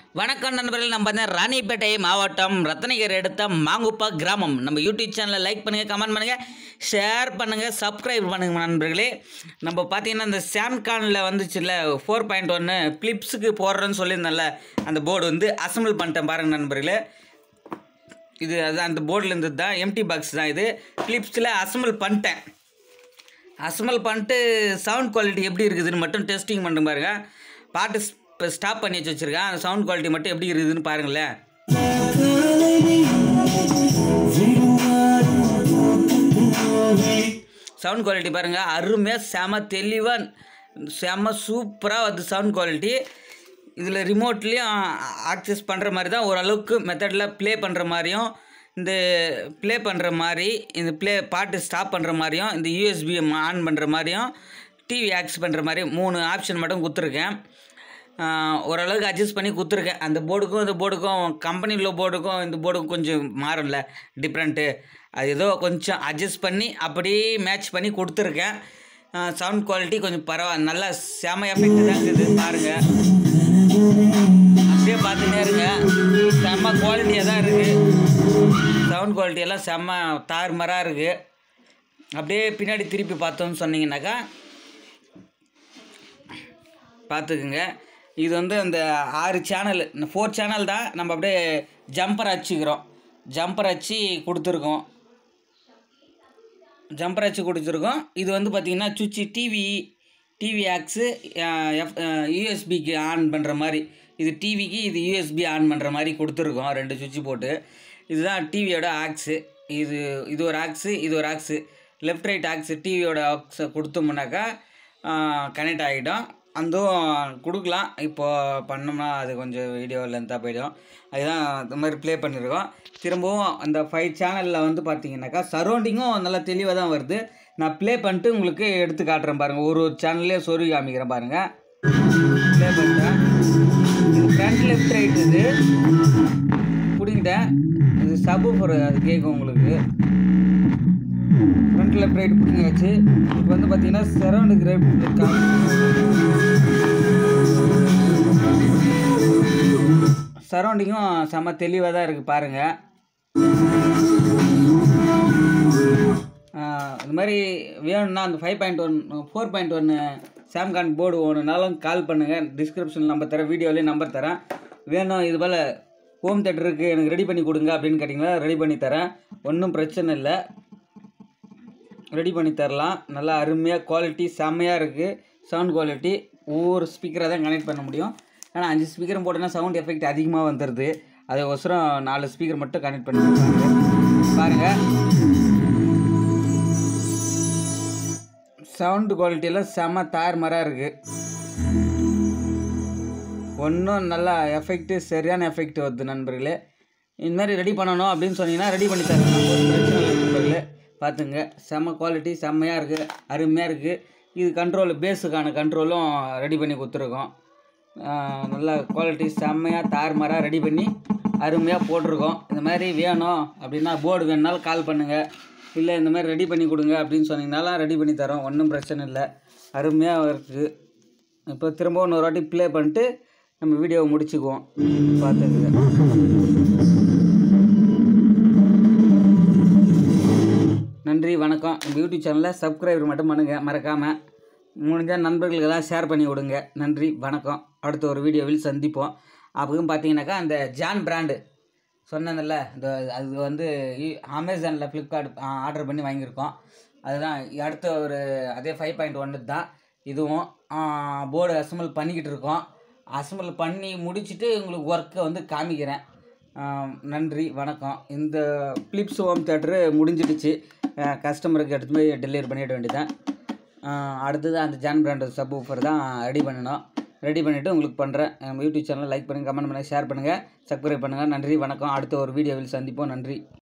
வணக்கம் நண்பர்கள் நம்ம வந்து ராணிப்பேட்டை மாவட்டம் ரத்னகிரி எடுத்த மாங்குப்பா கிராமம் நம்ம யூடியூப் சேனலை லைக் பண்ணுங்கள் கமெண்ட் பண்ணுங்கள் ஷேர் பண்ணுங்கள் சப்ஸ்கிரைப் பண்ணுங்கள் நண்பர்களே நம்ம பார்த்தீங்கன்னா இந்த சாம்கானில் வந்துச்சுல்ல ஃபோர் பாயிண்ட் ஒன்று ஃப்ளிப்ஸுக்கு போடுறேன்னு சொல்லியிருந்தேன்ல அந்த போர்டு வந்து அசம்பிள் பண்ணிட்டேன் பாருங்கள் நண்பர்களே இது அது அந்த போர்டில் இருந்தது தான் எம்டி பாக்ஸ் தான் இது ஃப்ளிப்ஸில் அசம்பிள் பண்ணிட்டேன் அசம்பிள் பண்ணிட்டு சவுண்ட் குவாலிட்டி எப்படி இருக்குதுன்னு மட்டும் டெஸ்டிங் பண்ணி பாருங்க பாட்டு இப்போ ஸ்டாப் பண்ணி வச்சு வச்சுருக்கேன் அந்த சவுண்ட் குவாலிட்டி மட்டும் எப்படி இருக்குதுன்னு பாருங்களேன் சவுண்ட் குவாலிட்டி பாருங்கள் அருமையாக செம தெளிவாக செம சூப்பராக வருது சவுண்ட் குவாலிட்டி இதில் ரிமோட்லேயும் ஆக்சஸ் பண்ணுற மாதிரி தான் ஓரளவுக்கு மெத்தடில் ப்ளே பண்ணுற மாதிரியும் இந்த ப்ளே பண்ணுற மாதிரி இந்த ப்ளே பாட்டு ஸ்டாப் பண்ணுற மாதிரியும் இந்த யூஎஸ்பி ஆன் பண்ணுற மாதிரியும் டிவி ஆக்ஸ் பண்ணுற மாதிரி மூணு ஆப்ஷன் மட்டும் கொடுத்துருக்கேன் ஆஹ் ஓரளவுக்கு அட்ஜஸ்ட் பண்ணி கொடுத்துருக்கேன் அந்த போர்டுக்கும் இந்த போர்டுக்கும் கம்பெனியில் போர்டுக்கும் இந்த போர்டுக்கும் கொஞ்சம் மாறும்ல டிஃப்ரெண்ட்டு அது ஏதோ கொஞ்சம் அட்ஜஸ்ட் பண்ணி அப்படியே மேட்ச் பண்ணி கொடுத்துருக்கேன் சவுண்ட் குவாலிட்டி கொஞ்சம் பரவாயில்ல நல்லா செம எஃபெக்ட் தான் இருக்குது பாருங்கள் அப்படியே பார்த்துட்டே இருங்க செம்ம குவாலிட்டியாக தான் இருக்குது சவுண்ட் குவாலிட்டி எல்லாம் செம்ம தாறுமாறாக இருக்குது அப்படியே பின்னாடி திருப்பி பார்த்தோம்னு சொன்னீங்கன்னாக்கா பார்த்துக்குங்க இது வந்து அந்த ஆறு சேனல் இந்த ஃபோர் சேனல் தான் நம்ம அப்படியே ஜம்பர் அடிச்சுக்கிறோம் ஜம்பர் அடிச்சு கொடுத்துருக்கோம் ஜம்பர் அடிச்சு கொடுத்துருக்கோம் இது வந்து பார்த்திங்கன்னா சுவிட்சு டிவி டிவி ஆக்ஸு எஃப் யூஎஸ்பிக்கு ஆன் பண்ணுற மாதிரி இது டிவிக்கு இது யூஎஸ்பி ஆன் பண்ணுற மாதிரி கொடுத்துருக்கோம் ரெண்டு சுவிட்சு போட்டு இதுதான் டிவியோட ஆக்ஸு இது இது ஒரு ஆக்ஸு இது ஒரு ஆக்ஸு லெஃப்ட் ரைட் ஆக்ஸு டிவியோட ஆக்ஸை கொடுத்தோம்னாக்கா கனெக்ட் ஆகிடும் அதுவும் கொடுக்கலாம் இப்போது பண்ணோம்னா அது கொஞ்சம் வீடியோ லென்த்தாக போயிடும் அதுதான் இந்த மாதிரி ப்ளே பண்ணியிருக்கோம் திரும்பவும் அந்த ஃபைவ் சேனலில் வந்து பார்த்தீங்கன்னாக்கா சரௌண்டிங்கும் நல்லா தெளிவாக தான் வருது நான் ப்ளே பண்ணிட்டு உங்களுக்கு எடுத்து காட்டுறேன் பாருங்கள் ஒரு ஒரு சேனல்லே சொருகி காமிக்கிறேன் பாருங்கள் ப்ளே பண்ணுறேன் இது ஃப்ரண்ட் லெஃப்ட் ரைட் இது பிடிங்கிட்டேன் இது சபு அது கேட்கும் உங்களுக்கு ஃப்ரண்ட் லெஃப்ட் ரைட் பிடிங்கியாச்சு இப்போ வந்து பார்த்தீங்கன்னா சரௌண்டு கிரேப் சரௌண்டிங்கும் செம்ம தெளிவாக தான் இருக்குது பாருங்கள் இந்த மாதிரி வேணும்னா அந்த five point one four point ஒன்று சாம்கான் போர்டு ஒன்றுனாலும் கால் பண்ணுங்கள் டிஸ்கிரிப்ஷன் நம்பர் தரேன் வீடியோலேயே நம்பர் தரேன் வேணும் இது போல் ஹோம் தேட்டருக்கு எனக்கு ரெடி பண்ணி கொடுங்க அப்படின்னு கேட்டிங்கன்னா ரெடி பண்ணி தரேன் ஒன்றும் பிரச்சனை இல்லை ரெடி பண்ணி தரலாம் நல்லா அருமையாக குவாலிட்டி செம்மையாக இருக்குது சவுண்ட் குவாலிட்டி ஒவ்வொரு ஸ்பீக்கரை தான் கனெக்ட் பண்ண முடியும் ஆனால் அஞ்சு ஸ்பீக்கரும் போட்டோன்னா சவுண்ட் எஃபெக்ட் அதிகமாக வந்துடுது அதுக்கோசரம் நாலு ஸ்பீக்கர் மட்டும் கனெக்ட் பண்ணி பாருங்கள் சவுண்டு குவாலிட்டியெல்லாம் செம்ம தாறுமாறாக இருக்குது ஒன்றும் நல்லா எஃபெக்ட்டு சரியான எஃபெக்ட் வருது நண்பர்களே இந்த மாதிரி ரெடி பண்ணணும் அப்படின்னு சொன்னீங்கன்னா ரெடி பண்ணி தரேன் ஒரு பிரச்சனை இல்லை நண்பர்களே பார்த்துங்க செம்ம குவாலிட்டி செம்மையாக இருக்குது அருமையாக இருக்குது இது கண்ட்ரோல் பேஸுக்கான கண்ட்ரோலும் ரெடி பண்ணி கொடுத்துருக்கோம் நல்ல குவாலிட்டி செம்மையாக தாறுமாறாக ரெடி பண்ணி அருமையாக போட்டிருக்கோம் இந்த மாதிரி வேணும் அப்படின்னா போர்டு வேணுனாலும் கால் பண்ணுங்கள் இல்லை இந்த மாதிரி ரெடி பண்ணி கொடுங்க அப்படின்னு சொன்னீங்கனாலும் ரெடி பண்ணி தரோம் ஒன்றும் பிரச்சனை இல்லை அருமையாக இருக்குது இப்போ திரும்பவும் இன்னொரு வாட்டி ப்ளே பண்ணிட்டு நம்ம வீடியோவை முடிச்சுக்குவோம் பார்த்துக்குங்க நன்றி வணக்கம் நம்ம யூடியூப் சேனலில் சப்ஸ்கிரைபர் மட்டும் பண்ணுங்கள் மறக்காமல் முடிஞ்சால் நண்பர்களுக்கெல்லாம் ஷேர் பண்ணி விடுங்க நன்றி வணக்கம் அடுத்த ஒரு வீடியோவில் சந்திப்போம் அப்பவும் பார்த்தீங்கன்னாக்கா அந்த ஜான் பிராண்டு சொன்னதில்ல இந்த அது வந்து அமேசானில் ஃப்ளிப்கார்ட் ஆர்டர் பண்ணி வாங்கியிருக்கோம் அதுதான் அடுத்த ஒரு அதே ஃபைவ் பாயிண்ட் ஒன்று தான் இதுவும் போர்டு அசம்பிள் பண்ணிக்கிட்டு இருக்கோம் அசம்பிள் பண்ணி முடிச்சுட்டு உங்களுக்கு ஒர்க்கை வந்து காமிக்கிறேன் நன்றி வணக்கம் இந்த ஃப்ளிப்ஸ் ஹோம் தேட்டரு முடிஞ்சிடுச்சு கஸ்டமருக்கு எடுத்து போய் டெலிவரி பண்ணிட வேண்டியதான் அடுத்தது அந்த ஜான் பிராண்ட் சப் ஊஃபர் தான் ரெடி பண்ணணும் ரெடி பண்ணிவிட்டு உங்களுக்கு பண்ணுறேன் நம்ம யூடியூப் சேனலை லைக் பண்ணுங்கள் கமெண்ட் பண்ணுங்கள் ஷேர் பண்ணுங்கள் சப்ஸ்கிரைப் பண்ணுங்கள் நன்றி வணக்கம் அடுத்த ஒரு வீடியோவில் சந்திப்போம் நன்றி